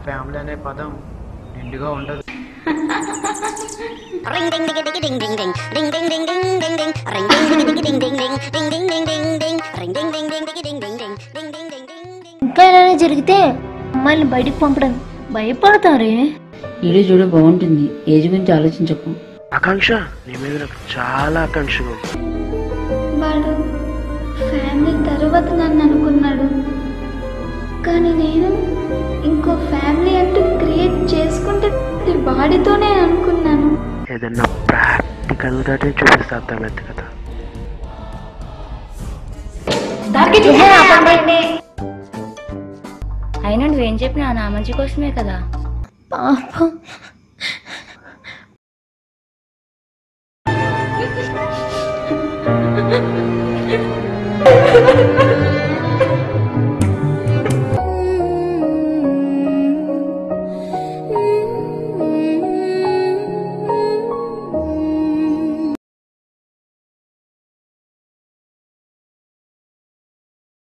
family అనే పదం నిండుగా ఉండదు Ring ding ding ding ding ding ding ding ding ding ding ding ding ring ding ding ding ding ding ding ding ding ding ding ding ring ding ding ding ding ding ding ding ding ding ding ding ding ఇంకా ఇలానే జరిగితే అమ్మాయిని బయటికి పంపడం భయపడతారే video చూడ బాగుంటుంది age గురించి ఆలోచించకు ఆకాంక్ష నీ మీద నాకు చాలా ఆకాంక్షగా ఉంది వాడు ఫ్యామిలీ తర్వాత నన్ను అనుకున్నాడు కానీ నేను ఇంకో ఫ్యామిలీ అంటూ క్రియేట్ చేసుకుంటే అది వాడితోనే అనుకున్నాను ఏదన్నా ప్రాక్టికల్ గానే చూపిస్తే అర్థమైంది కదా అయినా నువ్వేం చెప్పినా నా మంచి కోసమే కదా పాపం